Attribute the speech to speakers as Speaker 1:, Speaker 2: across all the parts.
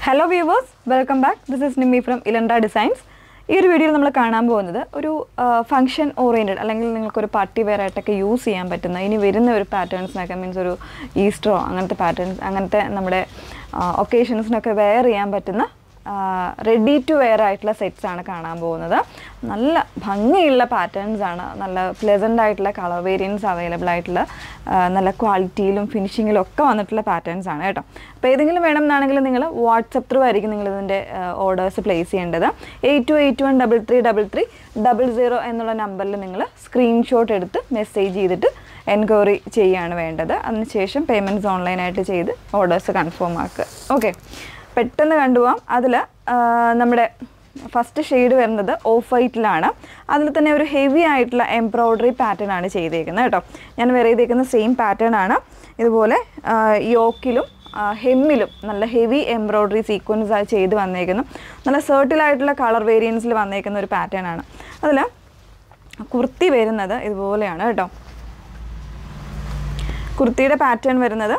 Speaker 1: hello viewers welcome back this is Nimmi from Ilanda designs ഈ ഒരു വീഡിയോയിൽ നമ്മൾ കാണാൻ പോകുന്നത് ഒരു ഫംഗ്ഷൻ ഓറിയൻറ്റഡ് അല്ലെങ്കിൽ നിങ്ങൾക്കൊരു പാർട്ടി വെയർ ആയിട്ടൊക്കെ യൂസ് ചെയ്യാൻ പറ്റുന്ന ഇനി വരുന്ന ഒരു പാറ്റേൺസിനൊക്കെ മീൻസ് ഒരു ഈസ്റ്ററോ അങ്ങനത്തെ പാറ്റേൺസ് അങ്ങനത്തെ നമ്മുടെ ഒക്കേഷൻസിനൊക്കെ വെയർ ചെയ്യാൻ പറ്റുന്ന റെഡി ടു വെയർ ആയിട്ടുള്ള സെറ്റ്സ് ആണ് കാണാൻ പോകുന്നത് നല്ല ഭംഗിയുള്ള പാറ്റേൺസ് ആണ് നല്ല പ്ലെസൻ്റ് ആയിട്ടുള്ള കളർ വേരിയൻസ് അവൈലബിൾ ആയിട്ടുള്ള ആ, നല്ല ക്വാളിറ്റിയിലും ഫിനിഷിങ്ങിലും ഒക്കെ വന്നിട്ടുള്ള പാറ്റേൺസ് ആണ് കേട്ടോ അപ്പോൾ ഏതെങ്കിലും വേണം എന്നാണെങ്കിൽ നിങ്ങൾ വാട്സപ്പ് ത്രൂ ആയിരിക്കും നിങ്ങൾ ഇതിൻ്റെ ഓർഡേഴ്സ് പ്ലേസ് ചെയ്യേണ്ടത് eight two eight one double three double three double zero എന്നുള്ള നമ്പറിൽ നിങ്ങൾ സ്ക്രീൻഷോട്ട് എടുത്ത് മെസ്സേജ് ചെയ്തിട്ട് എൻക്വയറി ചെയ്യുകയാണ് വേണ്ടത് അതിനുശേഷം പേയ്മെൻറ്റ്സ് ഓൺലൈനായിട്ട് ചെയ്ത് ഓർഡേഴ്സ് കൺഫേം ആക്കുക ഓക്കെ പെട്ടെന്ന് കണ്ടുപോകാം അതിൽ നമ്മുടെ ഫസ്റ്റ് ഷെയ്ഡ് വരുന്നത് ഓഫ് വൈറ്റിലാണ് അതിൽ തന്നെ ഒരു ഹെവി ആയിട്ടുള്ള എംബ്രോയ്ഡറി പാറ്റേൺ ആണ് ചെയ്തേക്കുന്നത് കേട്ടോ ഞാൻ വേറെ ചെയ്തേക്കുന്ന സെയിം പാറ്റേൺ ആണ് ഇതുപോലെ യോക്കിലും ഹെമ്മിലും നല്ല ഹെവി എംബ്രോയ്ഡറി സീക്വൻസ് ചെയ്ത് വന്നേക്കുന്നു നല്ല സെർട്ടിലായിട്ടുള്ള കളർ വേരിയൻസിൽ വന്നേക്കുന്ന ഒരു പാറ്റേൺ ആണ് അതിൽ കുർത്തി വരുന്നത് ഇതുപോലെയാണ് കേട്ടോ കുർത്തിയുടെ പാറ്റേൺ വരുന്നത്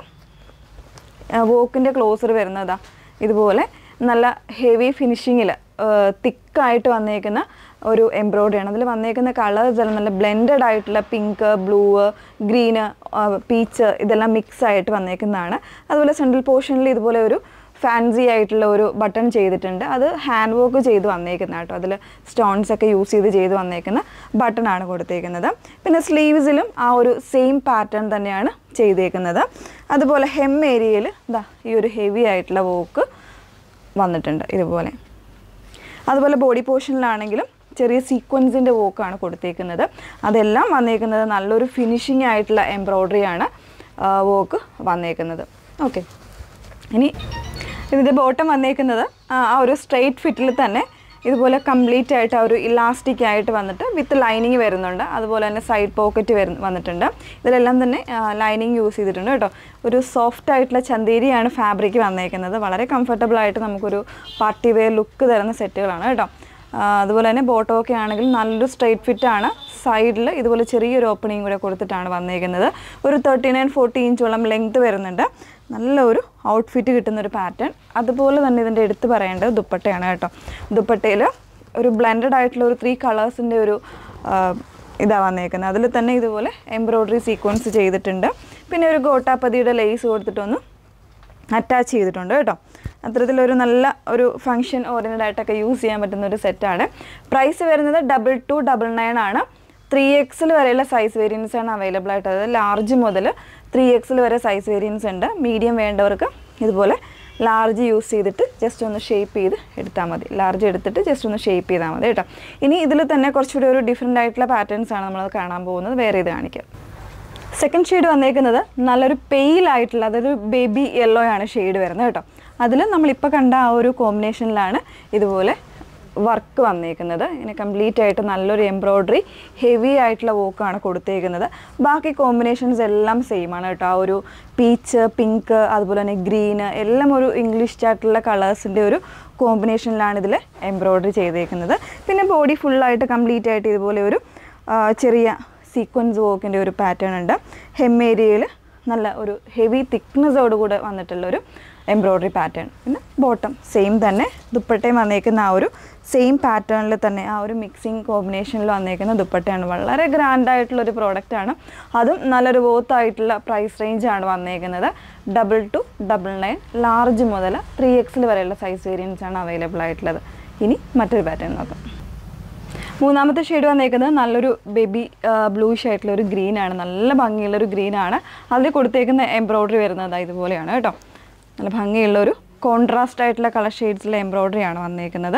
Speaker 1: വോക്കിൻ്റെ ക്ലോസർ വരുന്നതാ ഇതുപോലെ നല്ല ഹെവി ഫിനിഷിങ്ങിൽ തിക്കായിട്ട് വന്നേക്കുന്ന ഒരു എംബ്രോയ്ഡറി ആണ് അതിൽ വന്നേക്കുന്ന കളേഴ്സ് എല്ലാം നല്ല ബ്ലെൻഡഡ് ആയിട്ടുള്ള പിങ്ക് ബ്ലൂ ഗ്രീന് പീച്ച് ഇതെല്ലാം മിക്സ് ആയിട്ട് വന്നേക്കുന്നതാണ് അതുപോലെ സെൻട്രൽ പോർഷനിൽ ഇതുപോലെ ഒരു ഫാൻസി ആയിട്ടുള്ള ഒരു ബട്ടൺ ചെയ്തിട്ടുണ്ട് അത് ഹാൻഡ് വർക്ക് ചെയ്ത് വന്നേക്കുന്ന കേട്ടോ അതിൽ സ്റ്റോൺസ് ഒക്കെ യൂസ് ചെയ്ത് ചെയ്ത് വന്നേക്കുന്ന ബട്ടൺ ആണ് കൊടുത്തേക്കുന്നത് പിന്നെ സ്ലീവ്സിലും ആ ഒരു സെയിം പാറ്റേൺ തന്നെയാണ് ചെയ്തേക്കുന്നത് അതുപോലെ ഹെം ഏരിയയിൽ ഇതാ ഈ ഒരു ഹെവി ആയിട്ടുള്ള വോക്ക് വന്നിട്ടുണ്ട് ഇതുപോലെ അതുപോലെ ബോഡി പോർഷനിലാണെങ്കിലും ചെറിയ സീക്വൻസിൻ്റെ വോക്കാണ് കൊടുത്തേക്കുന്നത് അതെല്ലാം വന്നേക്കുന്നത് നല്ലൊരു ഫിനിഷിംഗ് ആയിട്ടുള്ള എംബ്രോയ്ഡറിയാണ് വോക്ക് വന്നേക്കുന്നത് ഓക്കെ ഇനി ഇതിൻ്റെ ബോട്ടം വന്നേക്കുന്നത് ആ ആ ഒരു സ്ട്രെയിറ്റ് ഫിറ്റിൽ തന്നെ ഇതുപോലെ കംപ്ലീറ്റ് ആയിട്ട് ആ ഒരു ഇലാസ്റ്റിക് ആയിട്ട് വന്നിട്ട് വിത്ത് ലൈനിങ് വരുന്നുണ്ട് അതുപോലെ തന്നെ സൈഡ് പോക്കറ്റ് വരു വന്നിട്ടുണ്ട് ഇതിലെല്ലാം തന്നെ ലൈനിങ് യൂസ് ചെയ്തിട്ടുണ്ട് കേട്ടോ ഒരു സോഫ്റ്റ് ആയിട്ടുള്ള ചന്തേരിയാണ് ഫാബ്രിക് വന്നേക്കുന്നത് വളരെ കംഫർട്ടബിൾ ആയിട്ട് നമുക്കൊരു പാർട്ടി വെയർ ലുക്ക് തരുന്ന സെറ്റുകളാണ് കേട്ടോ ആ, അതുപോലെ തന്നെ ബോട്ടോ ഒക്കെ ആണെങ്കിൽ നല്ലൊരു സ്ട്രെയിറ്റ് ഫിറ്റ് ആണ് സൈഡിൽ ഇതുപോലെ ചെറിയൊരു ഓപ്പണിംഗ് കൂടെ കൊടുത്തിട്ടാണ് വന്നേക്കുന്നത് ഒരു തേർട്ടി നയൻ ഫോർട്ടി ഇഞ്ചോളം ലെങ്ത് വരുന്നുണ്ട് നല്ലൊരു ഔട്ട്ഫിറ്റ് കിട്ടുന്ന ഒരു പാറ്റേൺ അതുപോലെ തന്നെ ഇതിൻ്റെ എടുത്ത് പറയേണ്ടത് ദുപ്പട്ടയാണ് കേട്ടോ ദുപ്പട്ടയിൽ ഒരു ബ്ലെൻഡഡ് ആയിട്ടുള്ള ഒരു ത്രീ കളേഴ്സിൻ്റെ ഒരു ഇതാ വന്നേക്കുന്നത് അതിൽ തന്നെ ഇതുപോലെ എംബ്രോയ്ഡറി സീക്വൻസ് ചെയ്തിട്ടുണ്ട് പിന്നെ ഒരു ഗോട്ടാപ്പതിയുടെ ലേസ് കൊടുത്തിട്ടൊന്ന് അറ്റാച്ച് ചെയ്തിട്ടുണ്ട് കേട്ടോ അത്തരത്തിലൊരു നല്ല ഒരു ഫങ്ഷൻ ഓറിയൻറ്റഡ് ആയിട്ടൊക്കെ യൂസ് ചെയ്യാൻ പറ്റുന്ന ഒരു സെറ്റാണ് പ്രൈസ് വരുന്നത് ഡബിൾ ടു ഡബിൾ നയൻ ആണ് ത്രീ എക്സിൽ വരെയുള്ള സൈസ് വേരിയൻസ് ആണ് അവൈലബിൾ ആയിട്ടുള്ളത് ലാർജ് മുതൽ ത്രീ എക്സിൽ വരെ സൈസ് വേരിയൻസ് ഉണ്ട് മീഡിയം വേണ്ടവർക്ക് ഇതുപോലെ ലാർജ് യൂസ് ചെയ്തിട്ട് ജസ്റ്റ് ഒന്ന് ഷേപ്പ് ചെയ്ത് എടുത്താൽ മതി ലാർജ് എടുത്തിട്ട് ജസ്റ്റ് ഒന്ന് ഷേപ്പ് ചെയ്താൽ മതി കേട്ടോ ഇനി ഇതിൽ തന്നെ കുറച്ചുകൂടി ഒരു ഡിഫറെൻ്റ് ആയിട്ടുള്ള പാറ്റേൺസ് ആണ് നമ്മൾ കാണാൻ പോകുന്നത് വേറെ ഇത് കാണിക്കാം സെക്കൻഡ് ഷെയ്ഡ് വന്നേക്കുന്നത് നല്ലൊരു പെയിൽ ആയിട്ടുള്ള അതായത് ബേബി യെല്ലോ ആണ് ഷെയ്ഡ് വരുന്നത് കേട്ടോ അതിൽ നമ്മളിപ്പോൾ കണ്ട ആ ഒരു കോമ്പിനേഷനിലാണ് ഇതുപോലെ വർക്ക് വന്നേക്കുന്നത് ഇങ്ങനെ കംപ്ലീറ്റ് ആയിട്ട് നല്ലൊരു എംബ്രോയ്ഡറി ഹെവി ആയിട്ടുള്ള വോക്കാണ് കൊടുത്തേക്കുന്നത് ബാക്കി കോമ്പിനേഷൻസ് എല്ലാം സെയിം ആണ് കേട്ടോ ആ ഒരു പീച്ച് പിങ്ക് അതുപോലെ തന്നെ ഗ്രീന് എല്ലാം ഒരു ഇംഗ്ലീഷ് ആയിട്ടുള്ള കളേഴ്സിൻ്റെ ഒരു കോമ്പിനേഷനിലാണ് ഇതിൽ എംബ്രോയ്ഡറി ചെയ്തേക്കുന്നത് പിന്നെ ബോഡി ഫുള്ളായിട്ട് കംപ്ലീറ്റ് ആയിട്ട് ഇതുപോലെ ഒരു ആ, ചെറിയ സീക്വൻസ് വർക്കിൻ്റെ ഒരു പാറ്റേൺ ഉണ്ട് ഹെം ഏരിയയിൽ നല്ല ഒരു ഹെവി തിക്നെസ്സോടുകൂടെ വന്നിട്ടുള്ള ഒരു എംബ്രോയ്ഡറി പാറ്റേൺ പിന്നെ ബോട്ടം സെയിം തന്നെ ദുപ്പട്ടയും വന്നേക്കുന്ന ആ ഒരു സെയിം പാറ്റേണിൽ തന്നെ ആ ഒരു മിക്സിങ് കോമ്പിനേഷനിൽ വന്നേക്കുന്ന ദുപ്പട്ടയാണ് വളരെ ഗ്രാൻഡ് ആയിട്ടുള്ള ഒരു പ്രോഡക്റ്റ് ആണ് അതും നല്ലൊരു വർത്ത് ആയിട്ടുള്ള പ്രൈസ് റേഞ്ച് ആണ് വന്നേക്കുന്നത് double two double nine large മുതൽ ത്രീ എക്സിൽ വരെയുള്ള സൈസ് വേരിയൻസ് ആണ് അവൈലബിൾ ആയിട്ടുള്ളത് ഇനി മറ്റൊരു പാറ്റേൺ നോക്കാം മൂന്നാമത്തെ ഷെയ്ഡ് വന്നേക്കുന്നത് നല്ലൊരു ബേബി ബ്ലൂഷ് ആയിട്ടുള്ള ഒരു ഗ്രീൻ ആണ് നല്ല ഭംഗിയുള്ള ഒരു ഗ്രീൻ ആണ് അതിൽ കൊടുത്തേക്കുന്ന എംബ്രോയ്ഡറി വരുന്നത് ഇതുപോലെയാണ് കേട്ടോ നല്ല ഭംഗിയുള്ള ഒരു കോൺട്രാസ്റ്റ് ആയിട്ടുള്ള കളർ ഷെയ്ഡ്സിലെ എംബ്രോയ്ഡറി ആണ് വന്നേക്കുന്നത്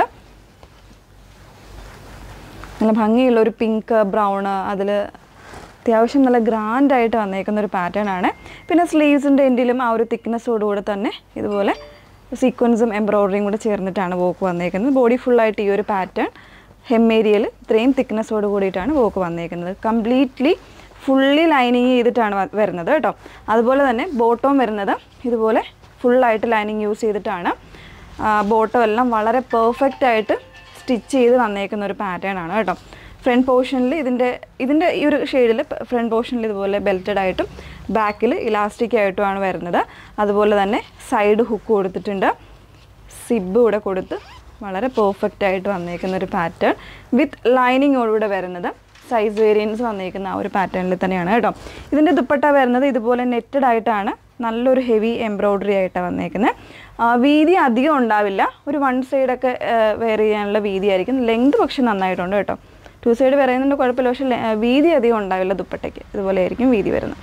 Speaker 1: നല്ല ഭംഗിയുള്ള ഒരു പിങ്ക് ബ്രൗൺ അതിൽ അത്യാവശ്യം നല്ല ഗ്രാൻഡ് ആയിട്ട് വന്നേക്കുന്ന ഒരു പാറ്റേൺ ആണ് പിന്നെ സ്ലീവ്സിൻ്റെ എൻഡിലും ആ ഒരു തിക്നെസ്സോടുകൂടെ തന്നെ ഇതുപോലെ സീക്വൻസും എംബ്രോയ്ഡറിയും കൂടെ ചേർന്നിട്ടാണ് വോക്ക് വന്നേക്കുന്നത് ബോഡി ഫുള്ളായിട്ട് ഈ ഒരു പാറ്റേൺ ഹെം ഏരിയയിൽ ഇത്രയും തിക്നെസ്സോട് കൂടിയിട്ടാണ് വോക്ക് വന്നേക്കുന്നത് കംപ്ലീറ്റ്ലി ഫുള്ളി ലൈനിങ് ചെയ്തിട്ടാണ് വ- വരുന്നത് കേട്ടോ അതുപോലെ തന്നെ ബോട്ടവും വരുന്നത് ഇതുപോലെ ഫുള്ളായിട്ട് ലൈനിങ് യൂസ് ചെയ്തിട്ടാണ് ബോട്ടം എല്ലാം വളരെ പെർഫെക്റ്റ് ആയിട്ട് സ്റ്റിച്ച് ചെയ്ത് വന്നേക്കുന്ന ഒരു പാറ്റേൺ ആണ് കേട്ടോ ഫ്രണ്ട് പോർഷനിൽ ഇതിൻ്റെ ഇതിൻ്റെ ഈ ഒരു ഷെയ്ഡിൽ ഫ്രണ്ട് പോർഷനിൽ ഇതുപോലെ ബെൽറ്റഡ് ആയിട്ടും ബാക്കിൽ ഇലാസ്റ്റിക് ആയിട്ടുമാണ് വരുന്നത് അതുപോലെ തന്നെ സൈഡ് ഹുക്ക് കൊടുത്തിട്ടുണ്ട് സിബ് കൂടെ കൊടുത്ത് വളരെ പെർഫെക്റ്റ് ആയിട്ട് വന്നേക്കുന്ന ഒരു പാറ്റേൺ വിത്ത് ലൈനിങ്ങോടുകൂടെ വരുന്നത് സൈസ് വേരിയൻസ് വന്നേക്കുന്ന ആ ഒരു പാറ്റേണിൽ തന്നെയാണ് കേട്ടോ ഇതിൻ്റെ ദുപ്പട്ട വരുന്നത് ഇതുപോലെ നെറ്റഡ് ആയിട്ടാണ് നല്ലൊരു ഹെവി എംബ്രോയ്ഡറി ആയിട്ടാണ് വന്നേക്കുന്നത് വീതി അധികം ഉണ്ടാവില്ല ഒരു വൺ സൈഡൊക്കെ വെയർ ചെയ്യാനുള്ള വീതി ആയിരിക്കും ലെങ്ത് പക്ഷെ നന്നായിട്ടുണ്ട് കേട്ടോ ടു സൈഡ് പറയുന്നുണ്ട് കുഴപ്പമില്ല പക്ഷെ ലെ- വീതി അധികം ഉണ്ടാവില്ല ദുപ്പട്ടയ്ക്ക് ഇതുപോലെ ആയിരിക്കും വീതി വരുന്നത്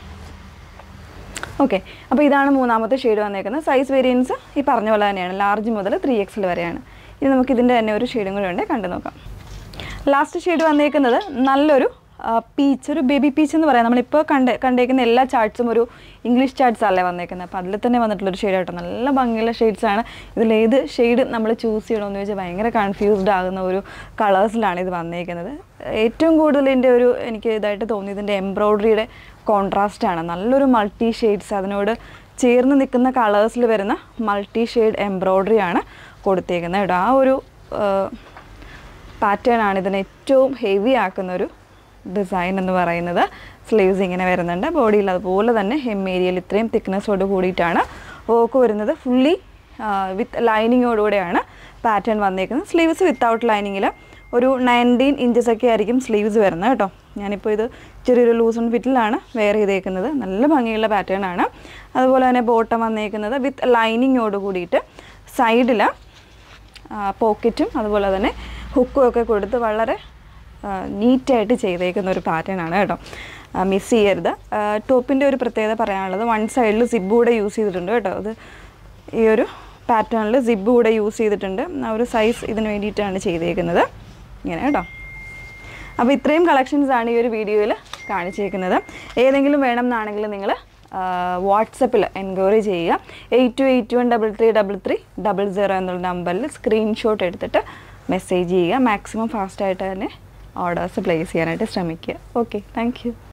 Speaker 1: ഓക്കെ അപ്പോൾ ഇതാണ് മൂന്നാമത്തെ ഷെയ്ഡ് വന്നേക്കുന്നത് സൈസ് വേരിയൻസ് ഈ പറഞ്ഞ പോലെ തന്നെയാണ് ലാർജ് മുതൽ ത്രീ എക്സിൽ വരെയാണ് ഇനി നമുക്ക് ഇതിൻ്റെ തന്നെ ഒരു ഷെയ്ഡും കൂടെ ഉണ്ട് കണ്ടു നോക്കാം ലാസ്റ്റ് ഷെയ്ഡ് വന്നേക്കുന്നത് നല്ലൊരു പീച്ച് ഒരു ബേബി പീച്ച് എന്ന് പറയാം നമ്മളിപ്പോൾ കണ്ട് കണ്ടേക്കുന്ന എല്ലാ ചാർട്ട്സും ഒരു ഇംഗ്ലീഷ് ചാർട്ട്സ് അല്ലേ വന്നേക്കുന്നത് അപ്പോൾ അതിൽ തന്നെ വന്നിട്ടുള്ളൊരു ഷെയ്ഡ് കേട്ടോ നല്ല ഭംഗിയുള്ള ഷെയ്ഡ്സ് ആണ് ഇതിൽ ഏത് ഷെയ്ഡ് നമ്മൾ ചൂസ് ചെയ്യണമെന്ന് ചോദിച്ചാൽ ഭയങ്കര കൺഫ്യൂസ്ഡ് ആകുന്ന ഒരു കളേഴ്സിലാണ് ഇത് വന്നേക്കുന്നത് ഏറ്റവും കൂടുതൽ എൻ്റെ ഒരു എനിക്ക് ഇതായിട്ട് തോന്നിയത് ഇതിൻ്റെ എംബ്രോയ്ഡറിയുടെ കോൺട്രാസ്റ്റ് ആണ് നല്ലൊരു മൾട്ടി ഷെയ്ഡ്സ് അതിനോട് ചേർന്ന് നിൽക്കുന്ന കളേഴ്സിൽ വരുന്ന മൾട്ടി ഷെയ്ഡ് എംബ്രോയ്ഡറി ആണ് കൊടുത്തേക്കുന്നത് കേട്ടോ ആ ഒരു പാറ്റേൺ ആണ് ഇതിനെ ഏറ്റവും ഹെവി ആക്കുന്ന ഒരു ഡിസൈൻ എന്ന് പറയുന്നത് സ്ലീവ്സ് ഇങ്ങനെ വരുന്നുണ്ട് ബോഡിയിൽ അതുപോലെ തന്നെ ഹെം ഏരിയയിൽ ഇത്രയും തിക്നെസ്സോട് കൂടിയിട്ടാണ് വർക്ക് വരുന്നത് ഫുള്ളി വിത്ത് ലൈനിങ്ങോടുകൂടെയാണ് പാറ്റേൺ വന്നേക്കുന്നത് സ്ലീവ്സ് വിത്തൗട്ട് ലൈനിങ്ങിൽ ഒരു നയൻറ്റീൻ ഇഞ്ചസ് ഒക്കെ ആയിരിക്കും സ്ലീവ്സ് വരുന്നത് കേട്ടോ ഞാനിപ്പോൾ ഇത് ചെറിയൊരു ലൂസ് ആൻഡ് ഫിറ്റിലാണ് വെയർ ചെയ്തേക്കുന്നത് നല്ല ഭംഗിയുള്ള പാറ്റേൺ ആണ് അതുപോലെ തന്നെ ബോട്ടം വന്നേക്കുന്നത് വിത്ത് ലൈനിങ്ങോട് കൂടിയിട്ട് സൈഡിൽ പോക്കറ്റും അതുപോലെ തന്നെ ഹുക്കും ഒക്കെ കൊടുത്ത് വളരെ നീറ്റായിട്ട് ചെയ്തേക്കുന്ന ഒരു പാറ്റേൺ ആണ് കേട്ടോ മിസ് ചെയ്യരുത് ടോപ്പിൻ്റെ ഒരു പ്രത്യേകത പറയാനുള്ളത് വൺ സൈഡിൽ സിബ് കൂടെ യൂസ് ചെയ്തിട്ടുണ്ട് കേട്ടോ അത് ഈ ഒരു പാറ്റേണിൽ സിബ് കൂടെ യൂസ് ചെയ്തിട്ടുണ്ട് ആ ഒരു സൈസ് ഇതിന് വേണ്ടിയിട്ടാണ് ചെയ്തേക്കുന്നത് ഇങ്ങനെ കേട്ടോ അപ്പോൾ ഇത്രയും കളക്ഷൻസ് ആണ് ഈ ഒരു വീഡിയോയിൽ കാണിച്ചേക്കുന്നത് ഏതെങ്കിലും വേണം എന്നാണെങ്കിൽ നിങ്ങൾ വാട്സപ്പിൽ എൻക്വയറി ചെയ്യുക eight two eight one double three double three double zero എന്നുള്ള നമ്പറിൽ സ്ക്രീൻഷോട്ട് എടുത്തിട്ട് മെസ്സേജ് ചെയ്യുക മാക്സിമം ഫാസ്റ്റായിട്ട് തന്നെ ഓർഡേഴ്സ് പ്ലേസ് ചെയ്യാനായിട്ട് ശ്രമിക്കുക ഓക്കെ താങ്ക് യു